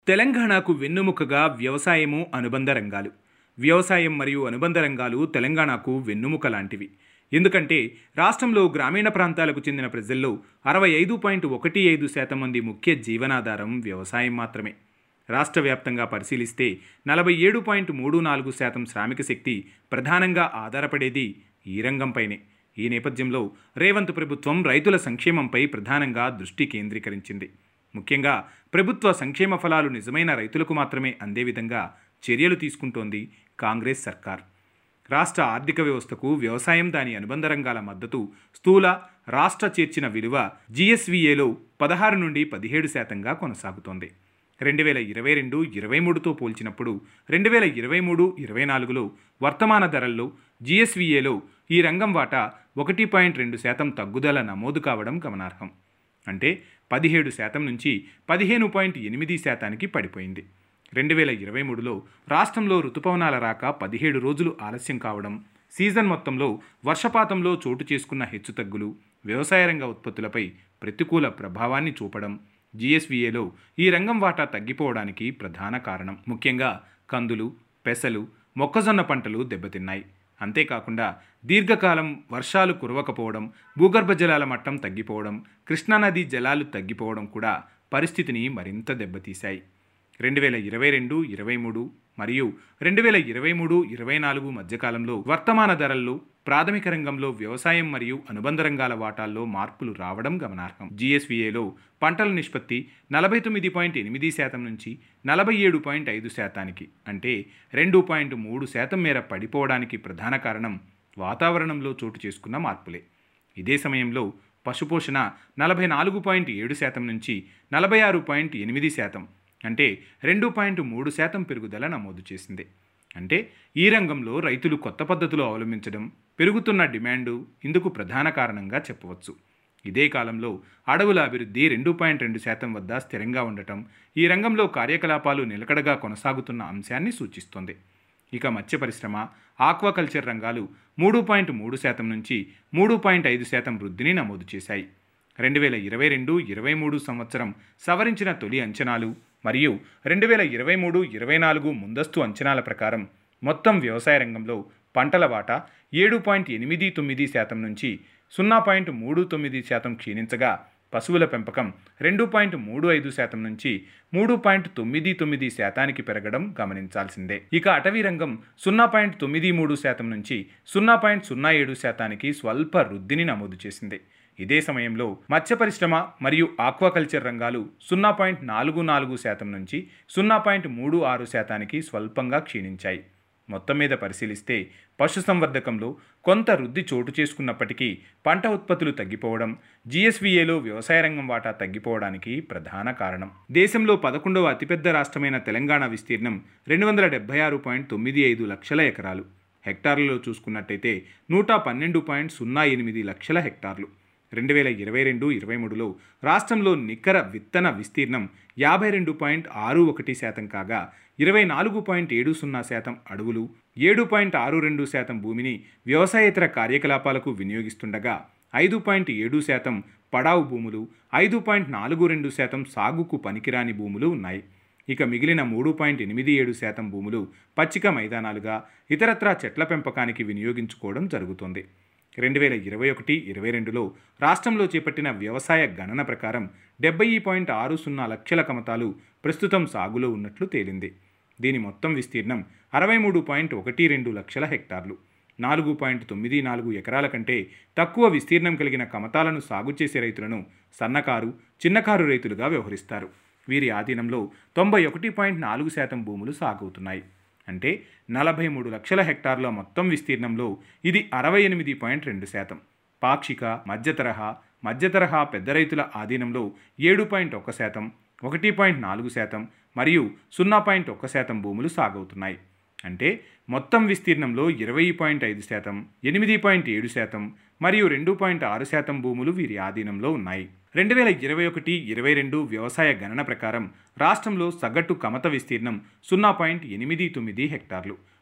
తెలంగాణకు వెన్నుముకగా వ్యవసాయము అనుబంధ రంగాలు వ్యవసాయం మరియు అనుబంధ రంగాలు తెలంగాణకు వెన్నుముక లాంటివి ఎందుకంటే రాష్ట్రంలో గ్రామీణ ప్రాంతాలకు చెందిన ప్రజల్లో అరవై ఐదు పాయింట్ ఒకటి ఐదు శాతం మంది ముఖ్య జీవనాధారం వ్యవసాయం మాత్రమే రాష్ట్ర వ్యాప్తంగా పరిశీలిస్తే నలభై ఏడు పాయింట్ మూడు నాలుగు శాతం శ్రామిక శక్తి ప్రధానంగా ఆధారపడేది ఈ రంగంపైనే ఈ నేపథ్యంలో రేవంత్ ప్రభుత్వం రైతుల సంక్షేమంపై ప్రధానంగా దృష్టి కేంద్రీకరించింది ముఖ్యంగా ప్రభుత్వ సంక్షేమ ఫలాలు నిజమైన రైతులకు మాత్రమే అందే విధంగా చర్యలు తీసుకుంటోంది కాంగ్రెస్ సర్కార్ రాష్ట్ర ఆర్థిక వ్యవస్థకు వ్యవసాయం దాని అనుబంధ రంగాల మద్దతు స్థూల రాష్ట్ర చేర్చిన విలువ జిఎస్విఏలో పదహారు నుండి పదిహేడు శాతంగా కొనసాగుతోంది రెండు వేల ఇరవై రెండు ఇరవై మూడుతో పోల్చినప్పుడు రెండు వేల ఇరవై మూడు ఇరవై నాలుగులో వర్తమాన ధరల్లో జిఎస్విఏలో ఈ రంగం వాటా ఒకటి పాయింట్ రెండు శాతం తగ్గుదల నమోదు కావడం గమనార్హం అంటే పదిహేడు శాతం నుంచి పదిహేను పాయింట్ ఎనిమిది శాతానికి పడిపోయింది రెండు వేల ఇరవై మూడులో రాష్ట్రంలో రుతుపవనాల రాక పదిహేడు రోజులు ఆలస్యం కావడం సీజన్ మొత్తంలో వర్షపాతంలో చోటు చేసుకున్న హెచ్చుతగ్గులు వ్యవసాయ రంగ ఉత్పత్తులపై ప్రతికూల ప్రభావాన్ని చూపడం జిఎస్విఏలో ఈ రంగం వాటా తగ్గిపోవడానికి ప్రధాన కారణం ముఖ్యంగా కందులు పెసలు మొక్కజొన్న పంటలు దెబ్బతిన్నాయి అంతేకాకుండా దీర్ఘకాలం వర్షాలు కురవకపోవడం భూగర్భ జలాల మట్టం తగ్గిపోవడం కృష్ణానది జలాలు తగ్గిపోవడం కూడా పరిస్థితిని మరింత దెబ్బతీశాయి రెండు వేల ఇరవై రెండు ఇరవై మూడు మరియు రెండు వేల ఇరవై మూడు ఇరవై నాలుగు మధ్యకాలంలో వర్తమాన ధరల్లో ప్రాథమిక రంగంలో వ్యవసాయం మరియు అనుబంధ రంగాల వాటాల్లో మార్పులు రావడం గమనార్హం జిఎస్విఏలో పంటల నిష్పత్తి నలభై తొమ్మిది పాయింట్ ఎనిమిది శాతం నుంచి నలభై ఏడు పాయింట్ ఐదు శాతానికి అంటే రెండు పాయింట్ మూడు శాతం మేర పడిపోవడానికి ప్రధాన కారణం వాతావరణంలో చోటు చేసుకున్న మార్పులే ఇదే సమయంలో పశుపోషణ నలభై నాలుగు పాయింట్ ఏడు శాతం నుంచి నలభై ఆరు పాయింట్ ఎనిమిది శాతం అంటే రెండు పాయింట్ మూడు శాతం పెరుగుదల నమోదు చేసింది అంటే ఈ రంగంలో రైతులు కొత్త పద్ధతులు అవలంబించడం పెరుగుతున్న డిమాండు ఇందుకు ప్రధాన కారణంగా చెప్పవచ్చు ఇదే కాలంలో అడవుల అభివృద్ధి రెండు పాయింట్ రెండు శాతం వద్ద స్థిరంగా ఉండటం ఈ రంగంలో కార్యకలాపాలు నిలకడగా కొనసాగుతున్న అంశాన్ని సూచిస్తోంది ఇక మత్స్య పరిశ్రమ ఆక్వాకల్చర్ రంగాలు మూడు పాయింట్ మూడు శాతం నుంచి మూడు పాయింట్ ఐదు శాతం వృద్ధిని నమోదు చేశాయి రెండు వేల ఇరవై రెండు ఇరవై మూడు సంవత్సరం సవరించిన తొలి అంచనాలు మరియు రెండు వేల ఇరవై మూడు ఇరవై నాలుగు ముందస్తు అంచనాల ప్రకారం మొత్తం వ్యవసాయ రంగంలో పంటల వాటా ఏడు పాయింట్ ఎనిమిది తొమ్మిది శాతం నుంచి సున్నా పాయింట్ మూడు తొమ్మిది శాతం క్షీణించగా పశువుల పెంపకం రెండు పాయింట్ మూడు ఐదు శాతం నుంచి మూడు పాయింట్ తొమ్మిది తొమ్మిది శాతానికి పెరగడం గమనించాల్సిందే ఇక అటవీ రంగం సున్నా పాయింట్ తొమ్మిది మూడు శాతం నుంచి సున్నా పాయింట్ సున్నా ఏడు శాతానికి స్వల్ప వృద్ధిని నమోదు చేసింది ఇదే సమయంలో మత్స్య పరిశ్రమ మరియు ఆక్వాకల్చర్ రంగాలు సున్నా పాయింట్ నాలుగు నాలుగు శాతం నుంచి సున్నా పాయింట్ మూడు ఆరు శాతానికి స్వల్పంగా క్షీణించాయి మొత్తం మీద పరిశీలిస్తే పశుసంవర్ధకంలో కొంత వృద్ధి చోటు చేసుకున్నప్పటికీ పంట ఉత్పత్తులు తగ్గిపోవడం జిఎస్విఏలో వ్యవసాయ రంగం వాటా తగ్గిపోవడానికి ప్రధాన కారణం దేశంలో పదకొండవ అతిపెద్ద రాష్ట్రమైన తెలంగాణ విస్తీర్ణం రెండు వందల డెబ్బై ఆరు పాయింట్ తొమ్మిది ఐదు లక్షల ఎకరాలు హెక్టార్లలో చూసుకున్నట్టయితే నూట పన్నెండు పాయింట్ సున్నా ఎనిమిది లక్షల హెక్టార్లు రెండు వేల ఇరవై రెండు ఇరవై మూడులో రాష్ట్రంలో నికర విత్తన విస్తీర్ణం యాభై రెండు పాయింట్ ఆరు ఒకటి శాతం కాగా ఇరవై నాలుగు పాయింట్ ఏడు సున్నా శాతం అడవులు ఏడు పాయింట్ ఆరు రెండు శాతం భూమిని వ్యవసాయేతర కార్యకలాపాలకు వినియోగిస్తుండగా ఐదు పాయింట్ ఏడు శాతం పడావు భూములు ఐదు పాయింట్ నాలుగు రెండు శాతం సాగుకు పనికిరాని భూములు ఉన్నాయి ఇక మిగిలిన మూడు పాయింట్ ఎనిమిది ఏడు శాతం భూములు పచ్చిక మైదానాలుగా ఇతరత్రా చెట్ల పెంపకానికి వినియోగించుకోవడం జరుగుతోంది రెండు వేల ఇరవై ఒకటి ఇరవై రెండులో రాష్ట్రంలో చేపట్టిన వ్యవసాయ గణన ప్రకారం డెబ్బై పాయింట్ ఆరు సున్నా లక్షల కమతాలు ప్రస్తుతం సాగులో ఉన్నట్లు తేలింది దీని మొత్తం విస్తీర్ణం అరవై మూడు పాయింట్ ఒకటి రెండు లక్షల హెక్టార్లు నాలుగు పాయింట్ తొమ్మిది నాలుగు ఎకరాల కంటే తక్కువ విస్తీర్ణం కలిగిన కమతాలను సాగు చేసే రైతులను సన్నకారు చిన్నకారు రైతులుగా వ్యవహరిస్తారు వీరి ఆధీనంలో తొంభై ఒకటి పాయింట్ నాలుగు శాతం భూములు సాగవుతున్నాయి అంటే నలభై మూడు లక్షల హెక్టార్ల మొత్తం విస్తీర్ణంలో ఇది అరవై ఎనిమిది పాయింట్ రెండు శాతం పాక్షిక మధ్య తరహా మధ్య తరహా పెద్ద రైతుల ఆధీనంలో ఏడు పాయింట్ ఒక్క శాతం ఒకటి పాయింట్ నాలుగు శాతం మరియు సున్నా పాయింట్ ఒక్క శాతం భూములు సాగవుతున్నాయి అంటే మొత్తం విస్తీర్ణంలో ఇరవై పాయింట్ ఐదు శాతం ఎనిమిది పాయింట్ ఏడు శాతం మరియు రెండు పాయింట్ ఆరు శాతం భూములు వీరి ఆధీనంలో ఉన్నాయి రెండు వేల ఇరవై ఒకటి ఇరవై రెండు వ్యవసాయ గణన ప్రకారం రాష్ట్రంలో సగటు కమత విస్తీర్ణం సున్నా పాయింట్ ఎనిమిది తొమ్మిది హెక్టార్లు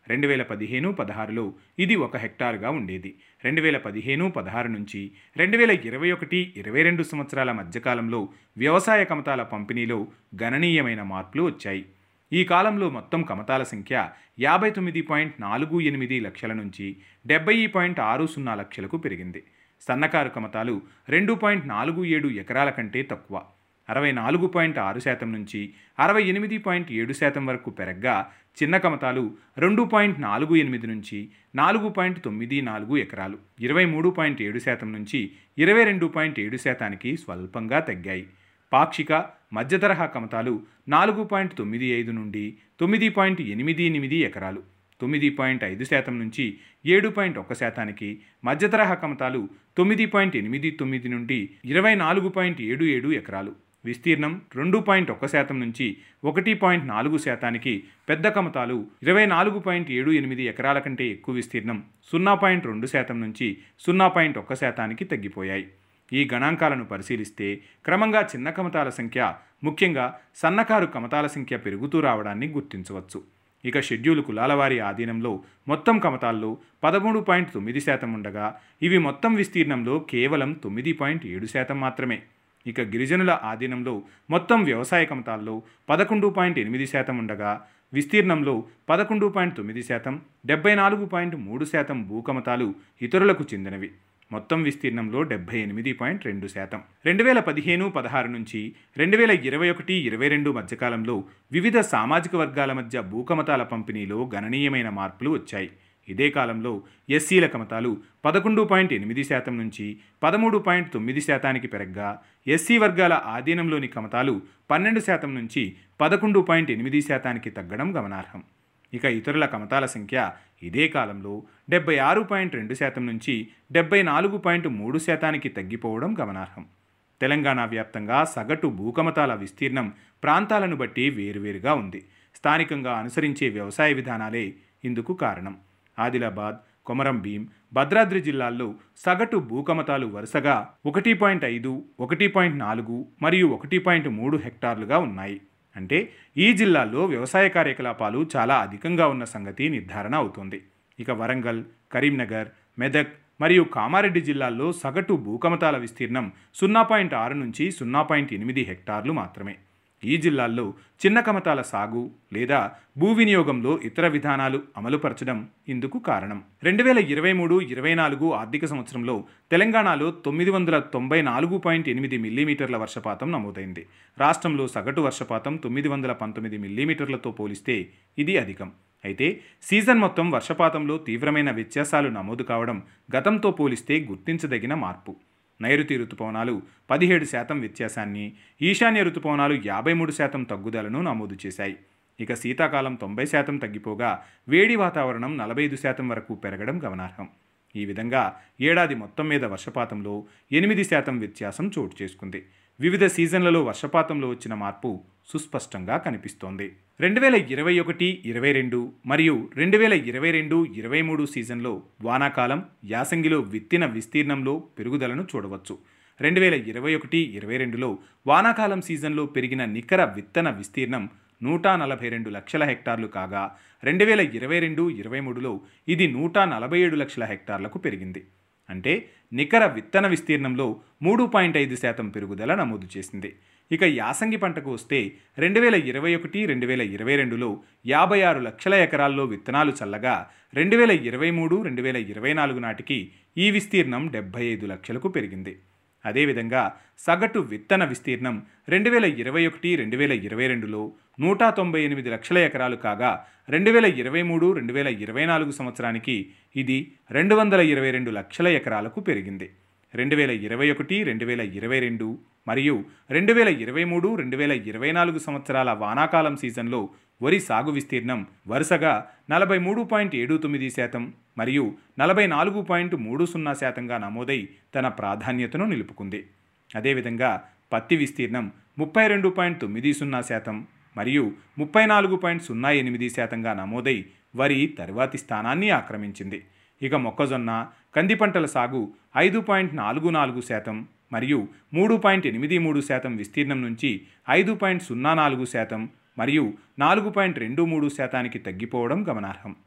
రెండు వేల పదిహేను పదహారులో ఇది ఒక హెక్టారుగా ఉండేది రెండు వేల పదిహేను పదహారు నుంచి రెండు వేల ఇరవై ఒకటి ఇరవై రెండు సంవత్సరాల మధ్యకాలంలో వ్యవసాయ కమతాల పంపిణీలో గణనీయమైన మార్పులు వచ్చాయి ఈ కాలంలో మొత్తం కమతాల సంఖ్య యాభై తొమ్మిది పాయింట్ నాలుగు ఎనిమిది లక్షల నుంచి డెబ్బై పాయింట్ ఆరు సున్నా లక్షలకు పెరిగింది సన్నకారు కమతాలు రెండు పాయింట్ నాలుగు ఏడు ఎకరాల కంటే తక్కువ అరవై నాలుగు పాయింట్ ఆరు శాతం నుంచి అరవై ఎనిమిది పాయింట్ ఏడు శాతం వరకు పెరగ్గా చిన్న కమతాలు రెండు పాయింట్ నాలుగు ఎనిమిది నుంచి నాలుగు పాయింట్ తొమ్మిది నాలుగు ఎకరాలు ఇరవై మూడు పాయింట్ ఏడు శాతం నుంచి ఇరవై రెండు పాయింట్ ఏడు శాతానికి స్వల్పంగా తగ్గాయి పాక్షిక మధ్య తరహా కమతాలు నాలుగు పాయింట్ తొమ్మిది ఐదు నుండి తొమ్మిది పాయింట్ ఎనిమిది ఎనిమిది ఎకరాలు తొమ్మిది పాయింట్ ఐదు శాతం నుంచి ఏడు పాయింట్ ఒక్క శాతానికి మధ్య తరహా కమతాలు తొమ్మిది పాయింట్ ఎనిమిది తొమ్మిది నుండి ఇరవై నాలుగు పాయింట్ ఏడు ఏడు ఎకరాలు విస్తీర్ణం రెండు పాయింట్ ఒక్క శాతం నుంచి ఒకటి పాయింట్ నాలుగు శాతానికి పెద్ద కమతాలు ఇరవై నాలుగు పాయింట్ ఏడు ఎనిమిది ఎకరాల కంటే ఎక్కువ విస్తీర్ణం సున్నా పాయింట్ రెండు శాతం నుంచి సున్నా పాయింట్ ఒక్క శాతానికి తగ్గిపోయాయి ఈ గణాంకాలను పరిశీలిస్తే క్రమంగా చిన్న కమతాల సంఖ్య ముఖ్యంగా సన్నకారు కమతాల సంఖ్య పెరుగుతూ రావడాన్ని గుర్తించవచ్చు ఇక షెడ్యూల్ కులాలవారి ఆధీనంలో మొత్తం కమతాల్లో పదమూడు పాయింట్ తొమ్మిది శాతం ఉండగా ఇవి మొత్తం విస్తీర్ణంలో కేవలం తొమ్మిది పాయింట్ ఏడు శాతం మాత్రమే ఇక గిరిజనుల ఆధీనంలో మొత్తం వ్యవసాయ కమతాల్లో పదకొండు పాయింట్ ఎనిమిది శాతం ఉండగా విస్తీర్ణంలో పదకొండు పాయింట్ తొమ్మిది శాతం డెబ్బై నాలుగు పాయింట్ మూడు శాతం భూకమతాలు ఇతరులకు చెందినవి మొత్తం విస్తీర్ణంలో డెబ్బై ఎనిమిది పాయింట్ రెండు శాతం రెండు వేల పదిహేను పదహారు నుంచి రెండు వేల ఇరవై ఒకటి ఇరవై రెండు మధ్యకాలంలో వివిధ సామాజిక వర్గాల మధ్య భూకమతాల పంపిణీలో గణనీయమైన మార్పులు వచ్చాయి ఇదే కాలంలో ఎస్సీల కమతాలు పదకొండు పాయింట్ ఎనిమిది శాతం నుంచి పదమూడు పాయింట్ తొమ్మిది శాతానికి పెరగ్గా ఎస్సీ వర్గాల ఆధీనంలోని కమతాలు పన్నెండు శాతం నుంచి పదకొండు పాయింట్ ఎనిమిది శాతానికి తగ్గడం గమనార్హం ఇక ఇతరుల కమతాల సంఖ్య ఇదే కాలంలో డెబ్బై ఆరు పాయింట్ రెండు శాతం నుంచి డెబ్బై నాలుగు పాయింట్ మూడు శాతానికి తగ్గిపోవడం గమనార్హం తెలంగాణ వ్యాప్తంగా సగటు భూకమతాల విస్తీర్ణం ప్రాంతాలను బట్టి వేరువేరుగా ఉంది స్థానికంగా అనుసరించే వ్యవసాయ విధానాలే ఇందుకు కారణం ఆదిలాబాద్ కొమరం భీం భద్రాద్రి జిల్లాల్లో సగటు భూకమతాలు వరుసగా ఒకటి పాయింట్ ఐదు ఒకటి పాయింట్ నాలుగు మరియు ఒకటి పాయింట్ మూడు హెక్టార్లుగా ఉన్నాయి అంటే ఈ జిల్లాల్లో వ్యవసాయ కార్యకలాపాలు చాలా అధికంగా ఉన్న సంగతి నిర్ధారణ అవుతోంది ఇక వరంగల్ కరీంనగర్ మెదక్ మరియు కామారెడ్డి జిల్లాల్లో సగటు భూకమతాల విస్తీర్ణం సున్నా పాయింట్ ఆరు నుంచి సున్నా పాయింట్ ఎనిమిది హెక్టార్లు మాత్రమే ఈ జిల్లాల్లో చిన్న కమతాల సాగు లేదా భూ వినియోగంలో ఇతర విధానాలు అమలుపరచడం ఇందుకు కారణం రెండు వేల ఇరవై మూడు ఇరవై నాలుగు ఆర్థిక సంవత్సరంలో తెలంగాణలో తొమ్మిది వందల తొంభై నాలుగు పాయింట్ ఎనిమిది మిల్లీమీటర్ల వర్షపాతం నమోదైంది రాష్ట్రంలో సగటు వర్షపాతం తొమ్మిది వందల పంతొమ్మిది మిల్లీమీటర్లతో పోలిస్తే ఇది అధికం అయితే సీజన్ మొత్తం వర్షపాతంలో తీవ్రమైన వ్యత్యాసాలు నమోదు కావడం గతంతో పోలిస్తే గుర్తించదగిన మార్పు నైరుతి రుతుపవనాలు పదిహేడు శాతం వ్యత్యాసాన్ని ఈశాన్య రుతుపవనాలు యాభై మూడు శాతం తగ్గుదలను నమోదు చేశాయి ఇక శీతాకాలం తొంభై శాతం తగ్గిపోగా వేడి వాతావరణం నలభై ఐదు శాతం వరకు పెరగడం గమనార్హం ఈ విధంగా ఏడాది మొత్తం మీద వర్షపాతంలో ఎనిమిది శాతం వ్యత్యాసం చోటు చేసుకుంది వివిధ సీజన్లలో వర్షపాతంలో వచ్చిన మార్పు సుస్పష్టంగా కనిపిస్తోంది రెండు వేల ఇరవై ఒకటి ఇరవై రెండు మరియు రెండు వేల ఇరవై రెండు ఇరవై మూడు సీజన్లో వానాకాలం యాసంగిలో విత్తిన విస్తీర్ణంలో పెరుగుదలను చూడవచ్చు రెండు వేల ఇరవై ఒకటి ఇరవై రెండులో వానాకాలం సీజన్లో పెరిగిన నికర విత్తన విస్తీర్ణం నూట నలభై రెండు లక్షల హెక్టార్లు కాగా రెండు వేల ఇరవై రెండు ఇరవై మూడులో ఇది నూట నలభై ఏడు లక్షల హెక్టార్లకు పెరిగింది అంటే నికర విత్తన విస్తీర్ణంలో మూడు పాయింట్ ఐదు శాతం పెరుగుదల నమోదు చేసింది ఇక యాసంగి పంటకు వస్తే రెండు వేల ఇరవై ఒకటి రెండు వేల ఇరవై రెండులో యాభై ఆరు లక్షల ఎకరాల్లో విత్తనాలు చల్లగా రెండు వేల ఇరవై మూడు రెండు వేల ఇరవై నాలుగు నాటికి ఈ విస్తీర్ణం డెబ్బై ఐదు లక్షలకు పెరిగింది అదేవిధంగా సగటు విత్తన విస్తీర్ణం రెండు వేల ఇరవై ఒకటి రెండు వేల ఇరవై రెండులో నూట తొంభై ఎనిమిది లక్షల ఎకరాలు కాగా రెండు వేల ఇరవై మూడు రెండు వేల ఇరవై నాలుగు సంవత్సరానికి ఇది రెండు వందల ఇరవై రెండు లక్షల ఎకరాలకు పెరిగింది రెండు వేల ఇరవై ఒకటి రెండు వేల ఇరవై రెండు మరియు రెండు వేల ఇరవై మూడు రెండు వేల ఇరవై నాలుగు సంవత్సరాల వానాకాలం సీజన్లో వరి సాగు విస్తీర్ణం వరుసగా నలభై మూడు పాయింట్ ఏడు తొమ్మిది శాతం మరియు నలభై నాలుగు పాయింట్ మూడు సున్నా శాతంగా నమోదై తన ప్రాధాన్యతను నిలుపుకుంది అదేవిధంగా పత్తి విస్తీర్ణం ముప్పై రెండు పాయింట్ తొమ్మిది సున్నా శాతం మరియు ముప్పై నాలుగు పాయింట్ సున్నా ఎనిమిది శాతంగా నమోదై వరి తరువాతి స్థానాన్ని ఆక్రమించింది ఇక మొక్కజొన్న కంది పంటల సాగు ఐదు పాయింట్ నాలుగు నాలుగు శాతం మరియు మూడు పాయింట్ ఎనిమిది మూడు శాతం విస్తీర్ణం నుంచి ఐదు పాయింట్ సున్నా నాలుగు శాతం మరియు నాలుగు పాయింట్ రెండు మూడు శాతానికి తగ్గిపోవడం గమనార్హం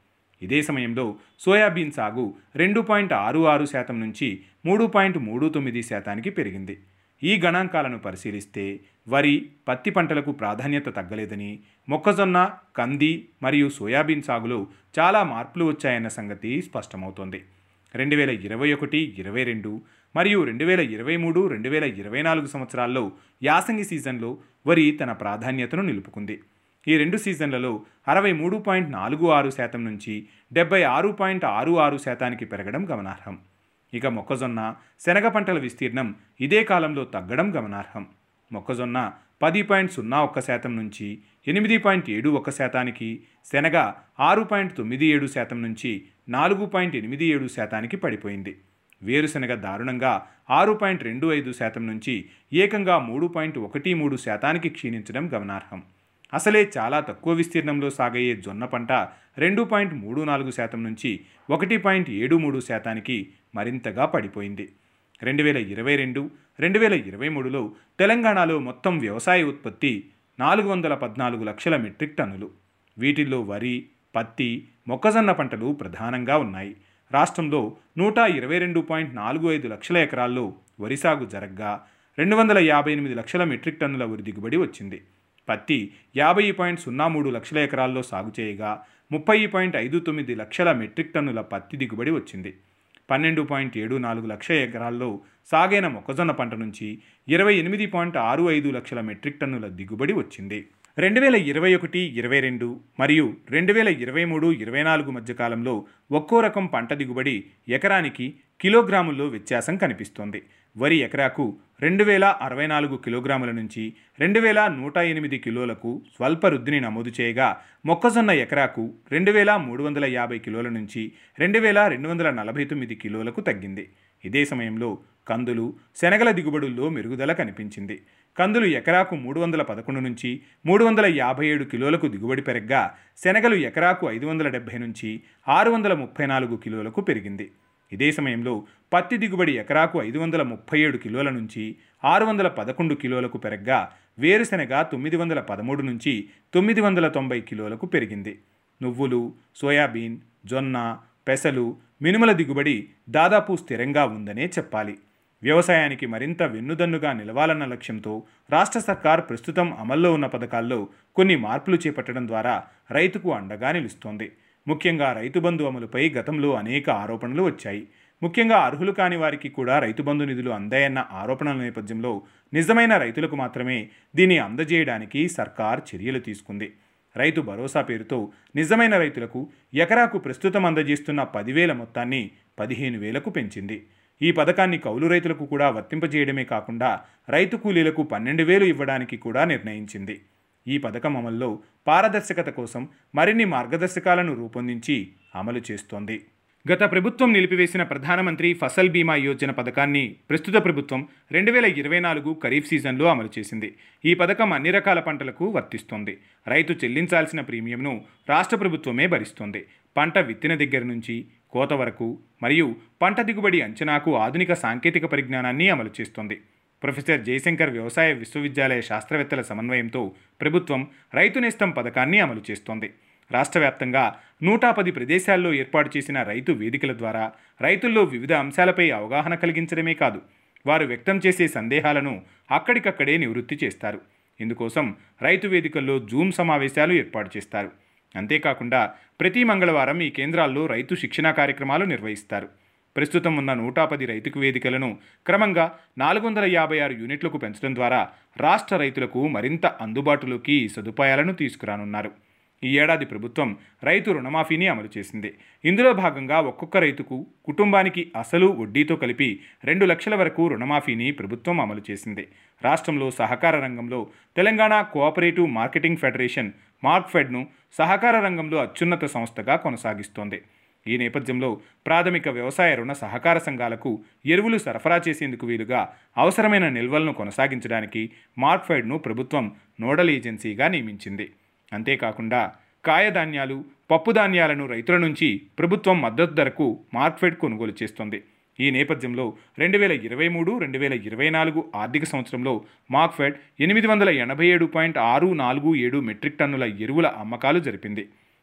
ఇదే సమయంలో సోయాబీన్ సాగు రెండు పాయింట్ ఆరు ఆరు శాతం నుంచి మూడు పాయింట్ మూడు తొమ్మిది శాతానికి పెరిగింది ఈ గణాంకాలను పరిశీలిస్తే వరి పత్తి పంటలకు ప్రాధాన్యత తగ్గలేదని మొక్కజొన్న కంది మరియు సోయాబీన్ సాగులో చాలా మార్పులు వచ్చాయన్న సంగతి స్పష్టమవుతోంది రెండు వేల ఇరవై ఒకటి ఇరవై రెండు మరియు రెండు వేల ఇరవై మూడు రెండు వేల ఇరవై నాలుగు సంవత్సరాల్లో యాసంగి సీజన్లో వరి తన ప్రాధాన్యతను నిలుపుకుంది ఈ రెండు సీజన్లలో అరవై మూడు పాయింట్ నాలుగు ఆరు శాతం నుంచి డెబ్బై ఆరు పాయింట్ ఆరు ఆరు శాతానికి పెరగడం గమనార్హం ఇక మొక్కజొన్న శనగ పంటల విస్తీర్ణం ఇదే కాలంలో తగ్గడం గమనార్హం మొక్కజొన్న పది పాయింట్ సున్నా ఒక్క శాతం నుంచి ఎనిమిది పాయింట్ ఏడు ఒక్క శాతానికి శనగ ఆరు పాయింట్ తొమ్మిది ఏడు శాతం నుంచి నాలుగు పాయింట్ ఎనిమిది ఏడు శాతానికి పడిపోయింది వేరుశనగ దారుణంగా ఆరు పాయింట్ రెండు ఐదు శాతం నుంచి ఏకంగా మూడు పాయింట్ ఒకటి మూడు శాతానికి క్షీణించడం గమనార్హం అసలే చాలా తక్కువ విస్తీర్ణంలో సాగయ్యే జొన్న పంట రెండు పాయింట్ మూడు నాలుగు శాతం నుంచి ఒకటి పాయింట్ ఏడు మూడు శాతానికి మరింతగా పడిపోయింది రెండు వేల ఇరవై రెండు రెండు వేల ఇరవై మూడులో తెలంగాణలో మొత్తం వ్యవసాయ ఉత్పత్తి నాలుగు వందల పద్నాలుగు లక్షల మెట్రిక్ టన్నులు వీటిల్లో వరి పత్తి మొక్కజొన్న పంటలు ప్రధానంగా ఉన్నాయి రాష్ట్రంలో నూట ఇరవై రెండు పాయింట్ నాలుగు ఐదు లక్షల ఎకరాల్లో వరి సాగు జరగ్గా రెండు వందల యాభై ఎనిమిది లక్షల మెట్రిక్ టన్నుల వరి దిగుబడి వచ్చింది పత్తి యాభై పాయింట్ సున్నా మూడు లక్షల ఎకరాల్లో సాగు చేయగా ముప్పై పాయింట్ ఐదు తొమ్మిది లక్షల మెట్రిక్ టన్నుల పత్తి దిగుబడి వచ్చింది పన్నెండు పాయింట్ ఏడు నాలుగు లక్షల ఎకరాల్లో సాగైన మొక్కజొన్న పంట నుంచి ఇరవై ఎనిమిది పాయింట్ ఆరు ఐదు లక్షల మెట్రిక్ టన్నుల దిగుబడి వచ్చింది రెండు వేల ఇరవై ఒకటి ఇరవై రెండు మరియు రెండు వేల ఇరవై మూడు ఇరవై నాలుగు మధ్య కాలంలో ఒక్కో రకం పంట దిగుబడి ఎకరానికి కిలోగ్రాముల్లో వ్యత్యాసం కనిపిస్తోంది వరి ఎకరాకు రెండు వేల అరవై నాలుగు కిలోగ్రాముల నుంచి రెండు వేల నూట ఎనిమిది కిలోలకు స్వల్ప వృద్ధిని నమోదు చేయగా మొక్కజొన్న ఎకరాకు రెండు వేల మూడు వందల యాభై కిలోల నుంచి రెండు వేల రెండు వందల నలభై తొమ్మిది కిలోలకు తగ్గింది ఇదే సమయంలో కందులు శనగల దిగుబడుల్లో మెరుగుదల కనిపించింది కందులు ఎకరాకు మూడు వందల పదకొండు నుంచి మూడు వందల యాభై ఏడు కిలోలకు దిగుబడి పెరగ్గా శనగలు ఎకరాకు ఐదు వందల డెబ్బై నుంచి ఆరు వందల ముప్పై నాలుగు కిలోలకు పెరిగింది ఇదే సమయంలో పత్తి దిగుబడి ఎకరాకు ఐదు వందల ముప్పై ఏడు కిలోల నుంచి ఆరు వందల పదకొండు కిలోలకు పెరగ్గా వేరుశెనగ తొమ్మిది వందల పదమూడు నుంచి తొమ్మిది వందల తొంభై కిలోలకు పెరిగింది నువ్వులు సోయాబీన్ జొన్న పెసలు మినుముల దిగుబడి దాదాపు స్థిరంగా ఉందనే చెప్పాలి వ్యవసాయానికి మరింత వెన్నుదన్నుగా నిలవాలన్న లక్ష్యంతో రాష్ట్ర సర్కార్ ప్రస్తుతం అమల్లో ఉన్న పథకాల్లో కొన్ని మార్పులు చేపట్టడం ద్వారా రైతుకు అండగా నిలుస్తోంది ముఖ్యంగా రైతు బంధు అమలుపై గతంలో అనేక ఆరోపణలు వచ్చాయి ముఖ్యంగా అర్హులు కాని వారికి కూడా రైతు బంధు నిధులు అందాయన్న ఆరోపణల నేపథ్యంలో నిజమైన రైతులకు మాత్రమే దీన్ని అందజేయడానికి సర్కార్ చర్యలు తీసుకుంది రైతు భరోసా పేరుతో నిజమైన రైతులకు ఎకరాకు ప్రస్తుతం అందజేస్తున్న పదివేల మొత్తాన్ని పదిహేను వేలకు పెంచింది ఈ పథకాన్ని కౌలు రైతులకు కూడా వర్తింపజేయడమే కాకుండా రైతు కూలీలకు పన్నెండు వేలు ఇవ్వడానికి కూడా నిర్ణయించింది ఈ పథకం అమల్లో పారదర్శకత కోసం మరిన్ని మార్గదర్శకాలను రూపొందించి అమలు చేస్తోంది గత ప్రభుత్వం నిలిపివేసిన ప్రధానమంత్రి ఫసల్ బీమా యోజన పథకాన్ని ప్రస్తుత ప్రభుత్వం రెండు వేల ఇరవై నాలుగు ఖరీఫ్ సీజన్లో అమలు చేసింది ఈ పథకం అన్ని రకాల పంటలకు వర్తిస్తోంది రైతు చెల్లించాల్సిన ప్రీమియంను రాష్ట్ర ప్రభుత్వమే భరిస్తోంది పంట విత్తిన దగ్గర నుంచి కోత వరకు మరియు పంట దిగుబడి అంచనాకు ఆధునిక సాంకేతిక పరిజ్ఞానాన్ని అమలు చేస్తోంది ప్రొఫెసర్ జయశంకర్ వ్యవసాయ విశ్వవిద్యాలయ శాస్త్రవేత్తల సమన్వయంతో ప్రభుత్వం రైతు నేస్తం పథకాన్ని అమలు చేస్తోంది రాష్ట్ర వ్యాప్తంగా నూట పది ప్రదేశాల్లో ఏర్పాటు చేసిన రైతు వేదికల ద్వారా రైతుల్లో వివిధ అంశాలపై అవగాహన కలిగించడమే కాదు వారు వ్యక్తం చేసే సందేహాలను అక్కడికక్కడే నివృత్తి చేస్తారు ఇందుకోసం రైతు వేదికల్లో జూమ్ సమావేశాలు ఏర్పాటు చేస్తారు అంతేకాకుండా ప్రతి మంగళవారం ఈ కేంద్రాల్లో రైతు శిక్షణా కార్యక్రమాలు నిర్వహిస్తారు ప్రస్తుతం ఉన్న నూట పది రైతుకు వేదికలను క్రమంగా నాలుగు వందల యాభై ఆరు యూనిట్లకు పెంచడం ద్వారా రాష్ట్ర రైతులకు మరింత అందుబాటులోకి ఈ సదుపాయాలను తీసుకురానున్నారు ఈ ఏడాది ప్రభుత్వం రైతు రుణమాఫీని అమలు చేసింది ఇందులో భాగంగా ఒక్కొక్క రైతుకు కుటుంబానికి అసలు వడ్డీతో కలిపి రెండు లక్షల వరకు రుణమాఫీని ప్రభుత్వం అమలు చేసింది రాష్ట్రంలో సహకార రంగంలో తెలంగాణ కోఆపరేటివ్ మార్కెటింగ్ ఫెడరేషన్ మార్క్ఫెడ్ను సహకార రంగంలో అత్యున్నత సంస్థగా కొనసాగిస్తోంది ఈ నేపథ్యంలో ప్రాథమిక వ్యవసాయ రుణ సహకార సంఘాలకు ఎరువులు సరఫరా చేసేందుకు వీలుగా అవసరమైన నిల్వలను కొనసాగించడానికి మార్క్ఫెడ్ను ప్రభుత్వం నోడల్ ఏజెన్సీగా నియమించింది అంతేకాకుండా కాయధాన్యాలు పప్పు ధాన్యాలను రైతుల నుంచి ప్రభుత్వం మద్దతు ధరకు మార్క్ఫెడ్ కొనుగోలు చేస్తోంది ఈ నేపథ్యంలో రెండు వేల ఇరవై మూడు రెండు వేల ఇరవై నాలుగు ఆర్థిక సంవత్సరంలో మార్క్ఫెడ్ ఎనిమిది వందల ఎనభై ఏడు పాయింట్ ఆరు నాలుగు ఏడు మెట్రిక్ టన్నుల ఎరువుల అమ్మకాలు జరిపింది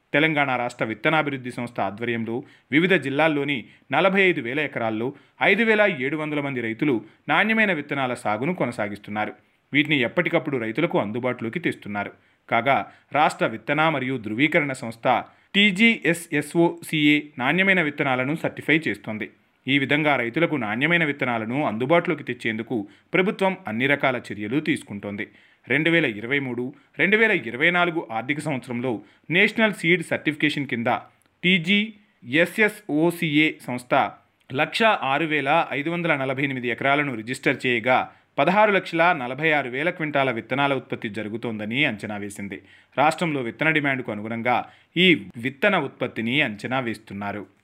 తెలంగాణ రాష్ట్ర విత్తనాభివృద్ధి సంస్థ ఆధ్వర్యంలో వివిధ జిల్లాల్లోని నలభై ఐదు వేల ఎకరాల్లో ఐదు వేల ఏడు వందల మంది రైతులు నాణ్యమైన విత్తనాల సాగును కొనసాగిస్తున్నారు వీటిని ఎప్పటికప్పుడు రైతులకు అందుబాటులోకి తెస్తున్నారు కాగా రాష్ట్ర విత్తన మరియు ధృవీకరణ సంస్థ టీజీఎస్ఎస్ఓసిఏ నాణ్యమైన విత్తనాలను సర్టిఫై చేస్తోంది ఈ విధంగా రైతులకు నాణ్యమైన విత్తనాలను అందుబాటులోకి తెచ్చేందుకు ప్రభుత్వం అన్ని రకాల చర్యలు తీసుకుంటోంది రెండు వేల ఇరవై మూడు రెండు వేల ఇరవై నాలుగు ఆర్థిక సంవత్సరంలో నేషనల్ సీడ్ సర్టిఫికేషన్ కింద టీజీఎస్ఎస్ఓసిఏ సంస్థ లక్ష ఆరు వేల ఐదు వందల నలభై ఎనిమిది ఎకరాలను రిజిస్టర్ చేయగా పదహారు లక్షల నలభై ఆరు వేల క్వింటాల విత్తనాల ఉత్పత్తి జరుగుతోందని అంచనా వేసింది రాష్ట్రంలో విత్తన డిమాండ్కు అనుగుణంగా ఈ విత్తన ఉత్పత్తిని అంచనా వేస్తున్నారు